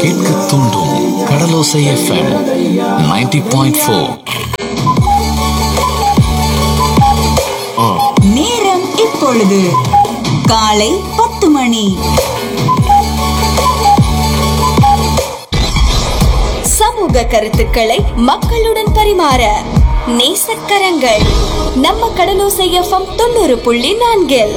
கேட்க தூண்டும் கடலோசை FM 90.4 point four நேரம் இப்பொழுது காலை பத்து மணி சமூக கருத்துக்களை மக்களுடன் பரிமாற நேசக்கரங்கள் நம்ம கடலோசை எஃப்எம் தொண்ணூறு புள்ளி நான்கில்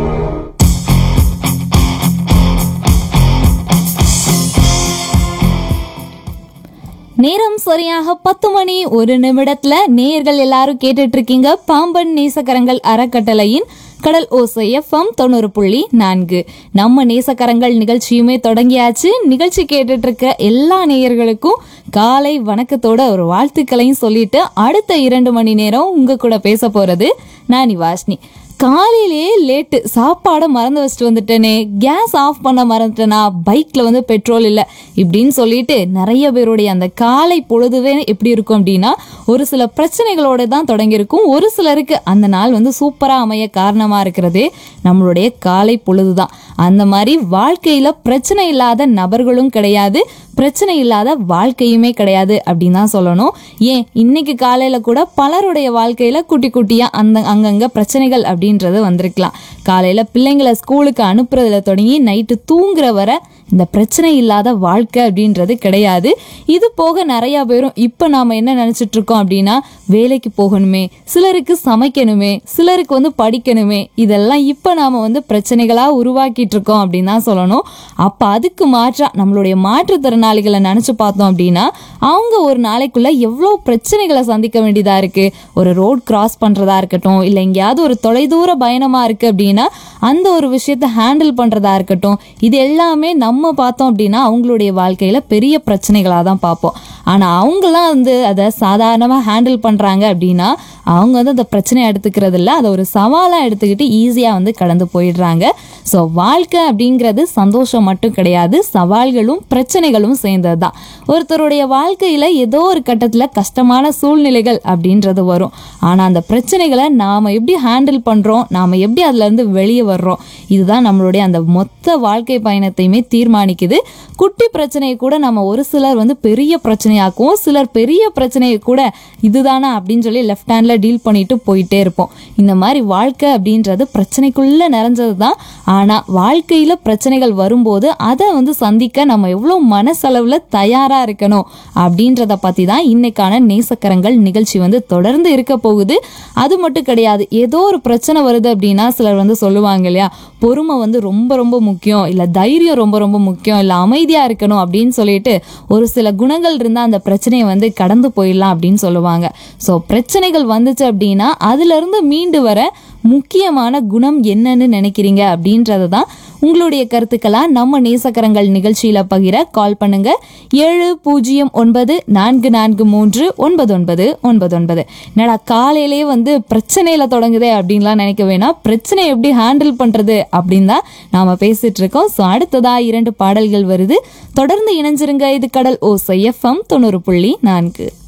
நேரம் சரியாக பத்து மணி ஒரு நிமிடத்துல நேயர்கள் எல்லாரும் கேட்டுட்டு இருக்கீங்க பாம்பன் நேசக்கரங்கள் அறக்கட்டளையின் கடல் ஓசை எஃப்எம் தொண்ணூறு புள்ளி நான்கு நம்ம நேசக்கரங்கள் நிகழ்ச்சியுமே தொடங்கியாச்சு நிகழ்ச்சி கேட்டுட்டு இருக்க எல்லா நேயர்களுக்கும் காலை வணக்கத்தோட ஒரு வாழ்த்துக்களையும் சொல்லிட்டு அடுத்த இரண்டு மணி நேரம் உங்க கூட பேச போறது நான் நிவாஷினி காலையிலேயே லேட்டு சாப்பாடை மறந்து வச்சுட்டு வந்துட்டேனே கேஸ் ஆஃப் பண்ண மறந்துட்டேனா பைக்ல வந்து பெட்ரோல் இல்லை இப்படின்னு சொல்லிட்டு நிறைய பேருடைய அந்த காலை பொழுதுவே எப்படி இருக்கும் அப்படின்னா ஒரு சில பிரச்சனைகளோட தான் தொடங்கியிருக்கும் ஒரு சிலருக்கு அந்த நாள் வந்து சூப்பரா அமைய காரணமா இருக்கிறதே நம்மளுடைய காலை பொழுது தான் அந்த மாதிரி வாழ்க்கையில பிரச்சனை இல்லாத நபர்களும் கிடையாது பிரச்சனை இல்லாத வாழ்க்கையுமே கிடையாது அப்படின்னு தான் சொல்லணும் ஏன் இன்னைக்கு காலையில கூட பலருடைய வாழ்க்கையில குட்டி குட்டியா அந்த அங்கங்க பிரச்சனைகள் அப்படின்றது வந்திருக்கலாம் காலையில பிள்ளைங்களை ஸ்கூலுக்கு அனுப்புறதுல தொடங்கி நைட்டு தூங்குற வரை இந்த பிரச்சனை இல்லாத வாழ்க்கை அப்படின்றது கிடையாது இது போக நிறைய பேரும் இப்போ நாம என்ன நினைச்சிட்டு இருக்கோம் அப்படின்னா வேலைக்கு போகணுமே சிலருக்கு சமைக்கணுமே சிலருக்கு வந்து படிக்கணுமே இதெல்லாம் இப்போ நாம வந்து பிரச்சனைகளா உருவாக்கிட்டு இருக்கோம் அப்படின்னு தான் சொல்லணும் அப்ப அதுக்கு மாற்றா நம்மளுடைய மாற்றுத்திறனாளிகளை நினைச்சு பார்த்தோம் அப்படின்னா அவங்க ஒரு நாளைக்குள்ள எவ்வளோ பிரச்சனைகளை சந்திக்க வேண்டியதா இருக்கு ஒரு ரோட் கிராஸ் பண்றதா இருக்கட்டும் இல்லை எங்கேயாவது ஒரு தொலைதூர பயணமா இருக்கு அப்படின்னா அந்த ஒரு விஷயத்தை ஹேண்டில் பண்றதா இருக்கட்டும் இது எல்லாமே நம்ம பார்த்தோம் அப்படின்னா அவங்களுடைய வாழ்க்கையில பெரிய பிரச்சனைகளாக தான் பார்ப்போம் ஆனா அவங்களாம் வந்து அதை சாதாரணமா ஹேண்டில் பண்றாங்க அப்படின்னா அவங்க வந்து அந்த பிரச்சனையை எடுத்துக்கிறது இல்லை அதை ஒரு சவாலா எடுத்துக்கிட்டு ஈஸியா வந்து கடந்து போயிடுறாங்க ஸோ வாழ்க்கை அப்படிங்கிறது சந்தோஷம் மட்டும் கிடையாது சவால்களும் பிரச்சனைகளும் சேர்ந்தது தான் ஒருத்தருடைய வாழ்க்கையில ஏதோ ஒரு கட்டத்துல கஷ்டமான சூழ்நிலைகள் அப்படின்றது வரும் ஆனா அந்த பிரச்சனைகளை நாம எப்படி ஹேண்டில் பண்றோம் நாம எப்படி அதுல இருந்து வெளியே வர்றோம் இதுதான் நம்மளுடைய அந்த மொத்த வாழ்க்கை பயணத்தையுமே தீர்மானிக்குது குட்டி பிரச்சனையை கூட நம்ம ஒரு சிலர் வந்து பெரிய பிரச்சனையாக்குவோம் சிலர் பெரிய பிரச்சனையை கூட இதுதானா அப்படின்னு சொல்லி லெஃப்ட் ஹேண்ட்ல டீல் பண்ணிட்டு போயிட்டே இருப்போம் இந்த மாதிரி வாழ்க்கை அப்படின்றது பிரச்சனைக்குள்ள நிறைஞ்சது தான் ஆனா வாழ்க்கையில பிரச்சனைகள் வரும்போது அதை வந்து சந்திக்க நம்ம எவ்வளவு மனசளவுல தயாரா இருக்கணும் அப்படின்றத பத்தி தான் இன்னைக்கான நேசக்கரங்கள் நிகழ்ச்சி வந்து தொடர்ந்து இருக்க போகுது அது மட்டும் கிடையாது ஏதோ ஒரு பிரச்சனை வருது அப்படின்னா சிலர் வந்து சொல்லுவாங்க இல்லையா பொறுமை வந்து ரொம்ப ரொம்ப முக்கியம் இல்ல தைரியம் ரொம்ப ரொம்ப முக்கியம் இல்ல அமைதியா இருக்கணும் அப்படின்னு சொல்லிட்டு ஒரு சில குணங்கள் இருந்தா அந்த பிரச்சனையை வந்து கடந்து போயிடலாம் அப்படின்னு சொல்லுவாங்க ஸோ பிரச்சனைகள் வந்துச்சு அப்படின்னா அதுல இருந்து மீண்டு வர முக்கியமான குணம் என்னன்னு நினைக்கிறீங்க அப்படின்றத தான் உங்களுடைய கருத்துக்களா நம்ம நேசக்கரங்கள் நிகழ்ச்சியில பகிர கால் பண்ணுங்க ஏழு பூஜ்ஜியம் ஒன்பது நான்கு நான்கு மூன்று ஒன்பது ஒன்பது ஒன்பது ஒன்பது என்னடா காலையிலேயே வந்து பிரச்சனையில தொடங்குதே அப்படின்லாம் நினைக்க வேணாம் பிரச்சனை எப்படி ஹேண்டில் பண்றது அப்படின்னு தான் நாம பேசிட்டு இருக்கோம் ஸோ அடுத்ததா இரண்டு பாடல்கள் வருது தொடர்ந்து இணைஞ்சிருங்க இது கடல் ஓசை எஃப்எம் தொண்ணூறு புள்ளி நான்கு